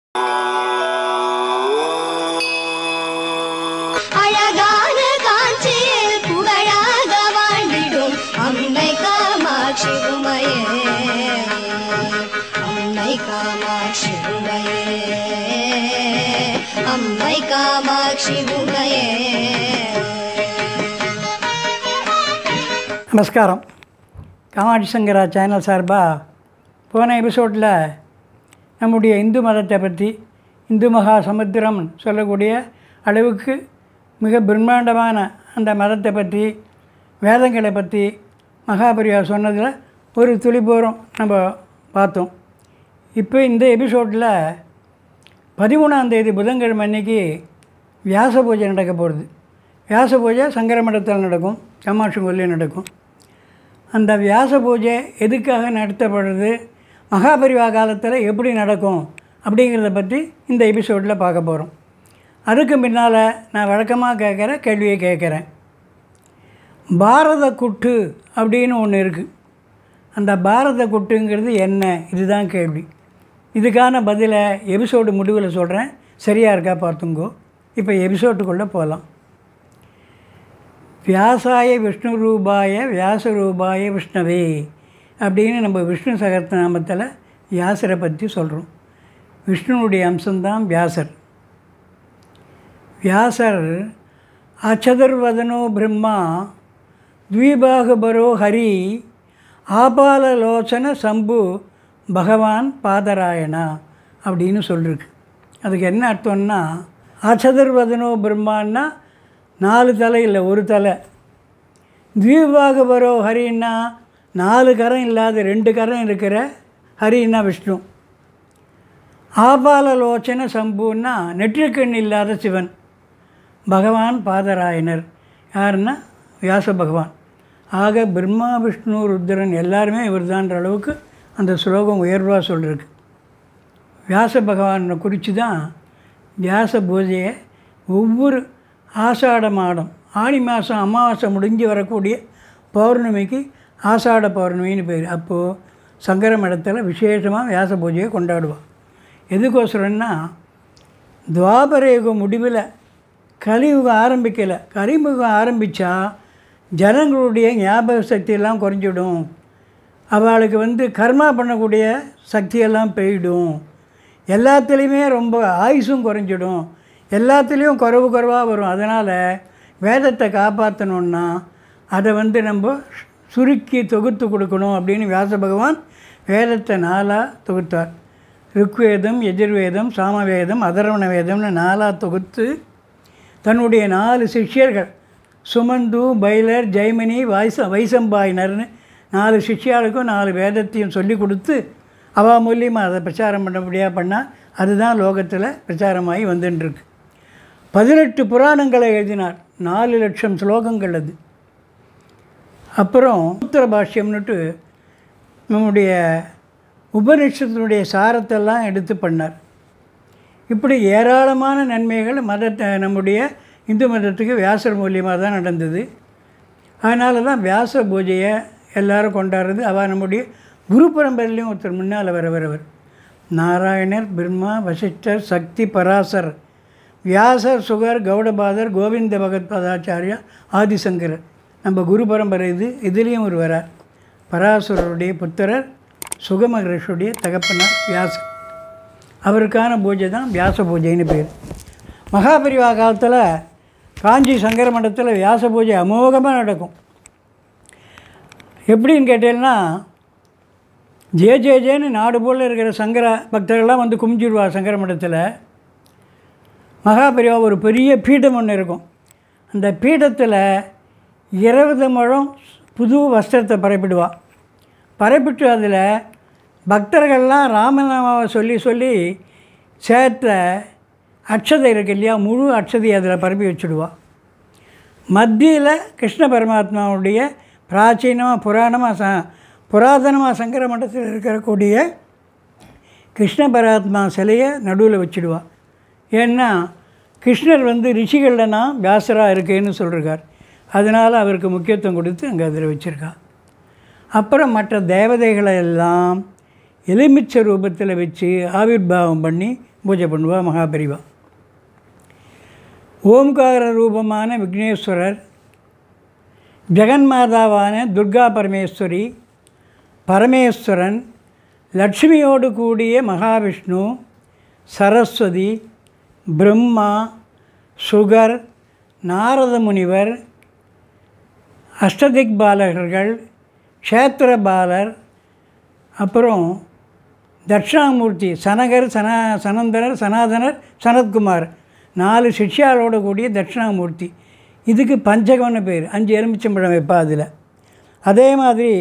அழகான காஞ்சியில் புகழாக வாழ்ந்திடும் அம்மை காமாட்சி உமையே அம்மை காமாட்சி உமையே அம்மை காமாட்சி உமையே நமஸ்காரம் காமாட்சி சங்கரா சேனல் சார்பாக போன எபிசோடில் நம்முடைய இந்து மதத்தை பற்றி இந்து மகா சமுத்திரம் சொல்லக்கூடிய அளவுக்கு மிக பிரம்மாண்டமான அந்த மதத்தை பற்றி வேதங்களை பற்றி மகாபரியா சொன்னதில் ஒரு துளிபோரம் நம்ம பார்த்தோம் இப்போ இந்த எபிசோடில் பதிமூணாம் தேதி புதன்கிழமை அன்னைக்கு வியாச பூஜை நடக்க போகிறது வியாச பூஜை சங்கர மடத்தில் நடக்கும் காமாட்சி கோயிலையும் நடக்கும் அந்த வியாச பூஜை எதுக்காக நடத்தப்படுறது மகாபரிவா காலத்தில் எப்படி நடக்கும் அப்படிங்கிறத பற்றி இந்த எபிசோடில் பார்க்க போகிறோம் அதுக்கு பின்னால் நான் வழக்கமாக கேட்குற கேள்வியை கேட்குறேன் பாரத குட்டு அப்படின்னு ஒன்று இருக்குது அந்த பாரத குட்டுங்கிறது என்ன இதுதான் கேள்வி இதுக்கான பதிலை எபிசோடு முடிவில் சொல்கிறேன் சரியாக இருக்கா பார்த்துங்கோ இப்போ எபிசோட்டுக்குள்ளே போகலாம் வியாசாய விஷ்ணு ரூபாய வியாச ரூபாய விஷ்ணவே அப்படின்னு நம்ம விஷ்ணு சகஸ்ரநாமத்தில் வியாசரை பற்றி சொல்கிறோம் விஷ்ணுவுடைய அம்சம்தான் வியாசர் வியாசர் அச்சதுர்வதனோ பிரம்மா த்வீபாகுபரோ ஹரி ஆபாலலோச்சன சம்பு பகவான் பாதராயணா அப்படின்னு சொல்லிருக்கு அதுக்கு என்ன அர்த்தம்னா அச்சதுர்வதனோ பிரம்மான்னா நாலு தலை இல்லை ஒரு தலை த்வீபாகுபரோ ஹரின்னா நாலு கரம் இல்லாத ரெண்டு கரம் இருக்கிற ஹரின்னா விஷ்ணு ஆபாலலோச்சன சம்புன்னா நெற்றிக்கண் இல்லாத சிவன் பகவான் பாதராயனர் யாருன்னா வியாச பகவான் ஆக பிரம்மா விஷ்ணு ருத்ரன் எல்லாருமே இவர்தான்ற அளவுக்கு அந்த ஸ்லோகம் உயர்வாக சொல்லிருக்கு வியாச பகவானை குறித்து தான் வியாச பூஜையை ஒவ்வொரு ஆஷாட மாதம் ஆடி மாதம் அமாவாசை முடிஞ்சு வரக்கூடிய பௌர்ணமிக்கு ஆஷாட பௌர்ணமின்னு பேர் அப்போது சங்கர மடத்தில் விசேஷமாக வியாச பூஜையை கொண்டாடுவாள் எதுக்கோசரம்னா துவாபரயுகம் முடிவில் கலியுகம் ஆரம்பிக்கலை கலியுகம் ஆரம்பித்தா ஜனங்களுடைய ஞாபக சக்தியெல்லாம் குறைஞ்சிடும் அவளுக்கு வந்து கர்மா பண்ணக்கூடிய சக்தியெல்லாம் போயிடும் எல்லாத்துலேயுமே ரொம்ப ஆயுசும் குறைஞ்சிடும் எல்லாத்துலேயும் குறைவு குறைவாக வரும் அதனால் வேதத்தை காப்பாற்றணுன்னா அதை வந்து நம்ம சுருக்கி தொகுத்து கொடுக்கணும் அப்படின்னு வியாச பகவான் வேதத்தை நாளாக தொகுத்தார் ருக்வேதம் எஜுர்வேதம் சாமவேதம் அதர்வண வேதம்னு நாளாக தொகுத்து தன்னுடைய நாலு சிஷ்யர்கள் சுமந்து பைலர் ஜெய்மினி வைச வைசம்பாயினர்னு நாலு சிஷ்யாளுக்கும் நாலு வேதத்தையும் சொல்லி கொடுத்து அவா மூலியமாக அதை பிரச்சாரம் பண்ணபடியாக பண்ணால் அதுதான் லோகத்தில் பிரச்சாரமாகி வந்துட்டுருக்கு பதினெட்டு புராணங்களை எழுதினார் நாலு லட்சம் ஸ்லோகங்கள் அது அப்புறம் உத்தர பாஷ்யம்னுட்டு நம்முடைய உபனிஷத்தினுடைய சாரத்தெல்லாம் எடுத்து பண்ணார் இப்படி ஏராளமான நன்மைகள் மதத்தை நம்முடைய இந்து மதத்துக்கு வியாசர் மூலியமாக தான் நடந்தது அதனால தான் வியாச பூஜையை எல்லாரும் கொண்டாடுறது அவள் நம்முடைய குரு பரம்பரையிலையும் ஒருத்தர் முன்னால் வர வரவர் நாராயணர் பிரம்மா வசிஷ்டர் சக்தி பராசர் வியாசர் சுகர் கௌடபாதர் கோவிந்த பகத் பதாச்சாரியா ஆதிசங்கரர் நம்ம குரு பரம்பரை இது இதுலேயும் ஒரு வரார் பராசுரருடைய புத்திரர் சுகமகரிஷுடைய தகப்பனார் வியாசர் அவருக்கான பூஜை தான் வியாச பூஜைன்னு பேர் மகாபரிவா காலத்தில் காஞ்சி சங்கர மண்டலத்தில் வியாச பூஜை அமோகமாக நடக்கும் எப்படின்னு கேட்டீங்கன்னா ஜே ஜே ஜேன்னு நாடு போல் இருக்கிற சங்கர பக்தர்கள்லாம் வந்து குமிஞ்சிடுவா சங்கர மண்டலத்தில் மகாபரிவா ஒரு பெரிய பீடம் ஒன்று இருக்கும் அந்த பீடத்தில் இருபது முழம் புது வஸ்திரத்தை பரப்பிடுவா பரப்பிட்டு அதில் பக்தர்கள்லாம் ராமநாமாவை சொல்லி சொல்லி சேர்த்த அக்ஷதை இருக்கு இல்லையா முழு அக்ஷதையை அதில் பரப்பி வச்சுடுவா மத்தியில் கிருஷ்ண பரமாத்மாவுடைய பிராச்சீனமாக புராணமாக ச புராதனமாக சங்கர மண்டலத்தில் இருக்கக்கூடிய கிருஷ்ண பரமாத்மா சிலையை நடுவில் வச்சுடுவா ஏன்னா கிருஷ்ணர் வந்து ரிஷிகள்லனா வியாசராக இருக்கேன்னு சொல்லிருக்கார் அதனால் அவருக்கு முக்கியத்துவம் கொடுத்து அங்கே அதில் வச்சுருக்கா அப்புறம் மற்ற தேவதைகளை எல்லாம் எலுமிச்சை ரூபத்தில் வச்சு ஆவிர்பாவம் பண்ணி பூஜை பண்ணுவா மகாபெரிவா ஓம்கார ரூபமான விக்னேஸ்வரர் ஜெகன்மாதாவான துர்கா பரமேஸ்வரி பரமேஸ்வரன் லட்சுமியோடு கூடிய மகாவிஷ்ணு சரஸ்வதி பிரம்மா சுகர் நாரத முனிவர் அஷ்டதிக்பாலகர்கள் க்ஷேத்திரபாலர் அப்புறம் தட்சிணாமூர்த்தி சனகர் சன சனந்தனர் சனாதனர் சனத்குமார் நாலு சிஷ்யாலோட கூடிய தட்சிணாமூர்த்தி இதுக்கு பஞ்சகம்னு பேர் அஞ்சு எலுமிச்சம்பழம் வைப்பா அதில் அதே மாதிரி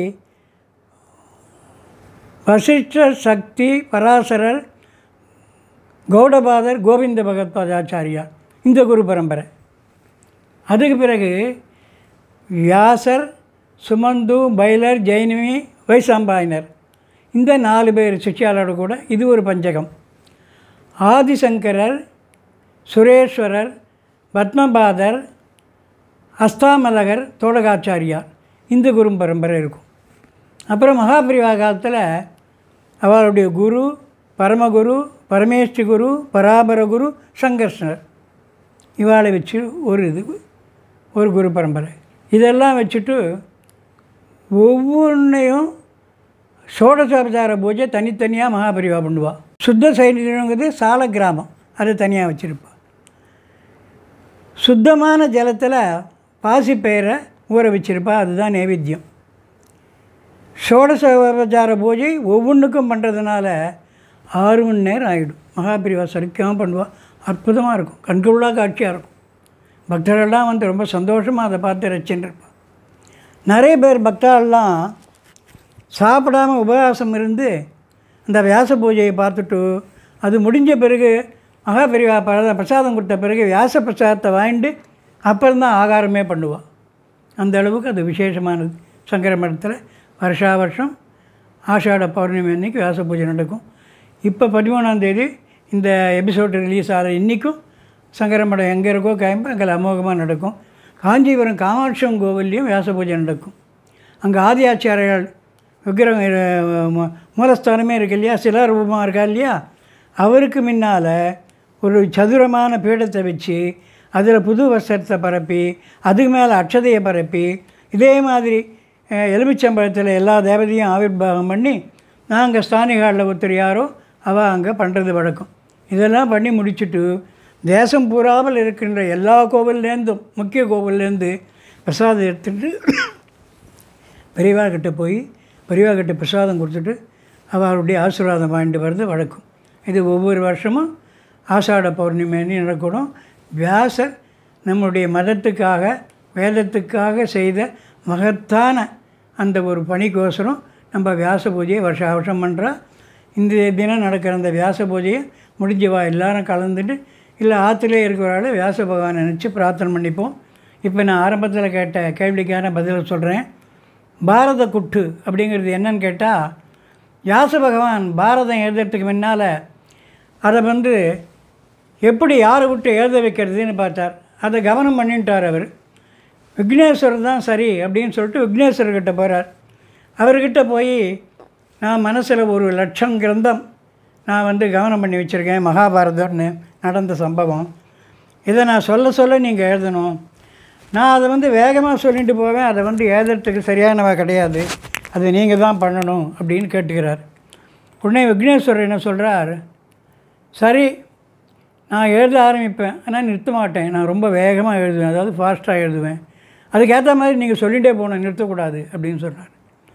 வசிஷ்டர் சக்தி பராசரர் கௌடபாதர் கோவிந்த பகவத்பாதாச்சாரியார் இந்த குரு பரம்பரை அதுக்கு பிறகு வியாசர் சுமந்து பைலர் ஜெயினமி வைசாம்பாயினர் இந்த நாலு பேர் சிஷ்யாலோட கூட இது ஒரு பஞ்சகம் ஆதிசங்கரர் சுரேஸ்வரர் பத்மபாதர் அஸ்தாமலகர் தோடகாச்சாரியார் இந்த குரு பரம்பரை இருக்கும் அப்புறம் மகாபிரிவா காலத்தில் அவருடைய குரு பரமகுரு பரமேஷ்டி குரு பராபர குரு சங்கர்ஷ்ணர் இவாளை வச்சு ஒரு இது ஒரு குரு பரம்பரை இதெல்லாம் வச்சுட்டு ஒவ்வொன்றையும் சோடசோபச்சார பூஜை தனித்தனியாக மகாபரிவா பண்ணுவா சுத்த சைனியங்கிறது சால கிராமம் அது தனியாக வச்சுருப்பா சுத்தமான ஜலத்தில் பாசிப்பயிரை ஊற வச்சிருப்பா அதுதான் நைவேத்தியம் ஷோடசோபச்சார பூஜை ஒவ்வொன்றுக்கும் பண்ணுறதுனால ஆறு மணி நேரம் ஆகிடும் மகாபிரிவா சரிக்காம பண்ணுவா அற்புதமாக இருக்கும் கண்கொள்ளா காட்சியாக இருக்கும் பக்தர்கள்லாம் வந்து ரொம்ப சந்தோஷமாக அதை பார்த்து ரசிச்சுட்டு இருப்பான் நிறைய பேர் பக்தர்கள்லாம் சாப்பிடாம உபவாசம் இருந்து அந்த வியாச பூஜையை பார்த்துட்டு அது முடிஞ்ச பிறகு மகாபெரிவா பிரதா பிரசாதம் கொடுத்த பிறகு வியாச பிரசாதத்தை வாங்கிட்டு அப்புறம்தான் ஆகாரமே பண்ணுவாள் அந்த அளவுக்கு அது விசேஷமானது சங்கர மடத்தில் வருஷா வருஷம் ஆஷாட பௌர்ணமி அன்னைக்கு வியாச பூஜை நடக்கும் இப்போ பதிமூணாம் தேதி இந்த எபிசோடு ரிலீஸ் ஆகிற இன்றைக்கும் சங்கர மடம் எங்கே இருக்கோ காயம்பு அங்கே அமோகமாக நடக்கும் காஞ்சிபுரம் காமாட்சம் கோவில்லையும் வியாச பூஜை நடக்கும் அங்கே ஆதி ஆச்சாரியால் விக்கிரகம் இரு- மூ- மூலஸ்தானமே இருக்கு இல்லையா சிலாரூபமாக இருக்கா இல்லையா அவருக்கு முன்னால் ஒரு சதுரமான பீடத்தை வச்சு அதில் புது வஸ்திரத்தை பரப்பி அதுக்கு மேலே அட்சதையை பரப்பி இதே மாதிரி அஹ், எலுமிச்சம்பழத்தில் எல்லா தேவதையும் ஆவிர்வாகம் பண்ணி நாங்கள் ஸ்தானிகாலில் ஒருத்தர் யாரோ அவள் அங்கே பண்ணுறது வழக்கம் இதெல்லாம் பண்ணி முடிச்சுட்டு தேசம் பூராமல் இருக்கின்ற எல்லா கோவில்லேருந்தும் முக்கிய கோவில்லேருந்து பிரசாதம் எடுத்துட்டு பெரியவா கிட்ட போய் பெரியவா கிட்ட பிரசாதம் கொடுத்துட்டு அவருடைய ஆசீர்வாதம் வாங்கிட்டு வர்றது வழக்கம் இது ஒவ்வொரு வருஷமும் ஆஷாட பௌர்ணமி அன்னைக்கு நடக்கணும் வியாசர் நம்முடைய மதத்துக்காக வேதத்துக்காக செய்த மகத்தான அந்த ஒரு பணிக்கோசரம் நம்ம வியாச பூஜையை வருஷ வருஷம் பண்ணுறா இந்த தினம் நடக்கிற அந்த வியாச பூஜையை முடிஞ்சவா எல்லாரும் கலந்துட்டு இல்லை ஆற்றுலேயே இருக்கிறவரால வியாச பகவானை நினச்சி பிரார்த்தனை பண்ணிப்போம் இப்போ நான் ஆரம்பத்தில் கேட்ட கேள்விக்கான பதிலை சொல்கிறேன் பாரத குட்டு அப்படிங்கிறது என்னன்னு கேட்டால் வியாச பகவான் பாரதம் எழுதுறதுக்கு முன்னால் அதை வந்து எப்படி யாரை விட்டு எழுத வைக்கிறதுன்னு பார்த்தார் அதை கவனம் பண்ணிட்டார் அவர் விக்னேஸ்வரர் தான் சரி அப்படின்னு சொல்லிட்டு விக்னேஸ்வரர்கிட்ட போகிறார் அவர்கிட்ட போய் நான் மனசில் ஒரு லட்சம் கிரந்தம் நான் வந்து கவனம் பண்ணி வச்சுருக்கேன் மகாபாரதம்னு நடந்த சம்பவம் இதை நான் சொல்ல சொல்ல நீங்கள் எழுதணும் நான் அதை வந்து வேகமாக சொல்லிட்டு போவேன் அதை வந்து எழுதுறதுக்கு சரியானவ கிடையாது அது நீங்கள் தான் பண்ணணும் அப்படின்னு கேட்டுக்கிறார் உடனே விக்னேஸ்வரர் என்ன சொல்கிறார் சரி நான் எழுத ஆரம்பிப்பேன் ஆனால் நிறுத்த மாட்டேன் நான் ரொம்ப வேகமாக எழுதுவேன் அதாவது ஃபாஸ்ட்டாக எழுதுவேன் அதுக்கேற்ற மாதிரி நீங்கள் சொல்லிகிட்டே போகணும் நிறுத்தக்கூடாது அப்படின்னு சொல்கிறார்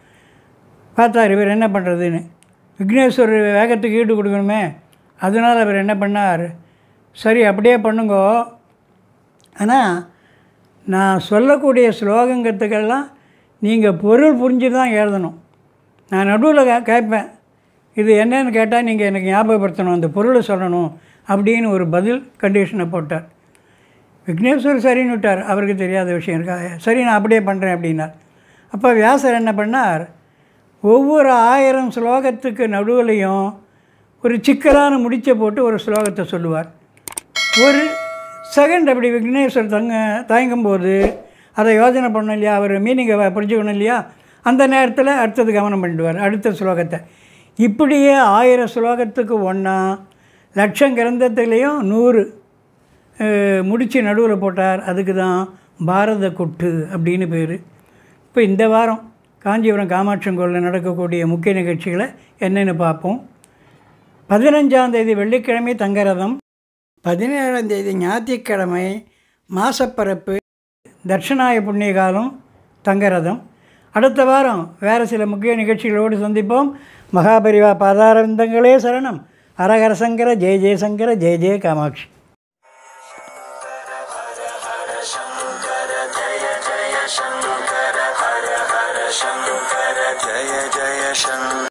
பார்த்தார் இவர் என்ன பண்ணுறதுன்னு விக்னேஸ்வரர் வேகத்துக்கு ஈடு கொடுக்கணுமே அதனால் அவர் என்ன பண்ணார் சரி அப்படியே பண்ணுங்கோ ஆனால் நான் சொல்லக்கூடிய ஸ்லோகங்கிறதுக்கெல்லாம் நீங்கள் பொருள் புரிஞ்சு தான் எழுதணும் நான் நடுவில் கே கேட்பேன் இது என்னன்னு கேட்டால் நீங்கள் எனக்கு ஞாபகப்படுத்தணும் அந்த பொருளை சொல்லணும் அப்படின்னு ஒரு பதில் கண்டிஷனை போட்டார் விக்னேஸ்வர் சரின்னு விட்டார் அவருக்கு தெரியாத விஷயம் இருக்கா சரி நான் அப்படியே பண்ணுறேன் அப்படின்னார் அப்போ வியாசர் என்ன பண்ணார் ஒவ்வொரு ஆயிரம் ஸ்லோகத்துக்கு நடுவுலையும் ஒரு சிக்கலான முடிச்சை போட்டு ஒரு ஸ்லோகத்தை சொல்லுவார் ஒரு செகண்ட் அப்படி விக்னேஸ்வர் தங்க தயங்கும்போது அதை யோசனை பண்ணணும் இல்லையா அவர் மீனிங்கை புரிஞ்சுக்கணும் இல்லையா அந்த நேரத்தில் அடுத்தது கவனம் பண்ணிடுவார் அடுத்த ஸ்லோகத்தை இப்படியே ஆயிரம் ஸ்லோகத்துக்கு ஒன்றா லட்சம் கிரந்தத்துலேயும் நூறு அஹ், முடிச்சு நடுவில் போட்டார் அதுக்கு தான் பாரத கொட்டு அப்படின்னு பேர் இப்போ இந்த வாரம் காஞ்சிபுரம் காமாட்சங்கோலில் நடக்கக்கூடிய முக்கிய நிகழ்ச்சிகளை என்னென்னு பார்ப்போம் பதினஞ்சாம் தேதி வெள்ளிக்கிழமை தங்கரதம் பதினேழாம் தேதி ஞாயிற்றுக்கிழமை மாசப்பரப்பு தட்சிணாய புண்ணிய காலம் தங்கரதம் அடுத்த வாரம் வேறு சில முக்கிய நிகழ்ச்சிகளோடு சந்திப்போம் மகாபரிவா பாதாரவிந்தங்களே சரணம் அரகர சங்கர ஜெய ஜெயசங்கர ஜெய ஜெய காமாட்சி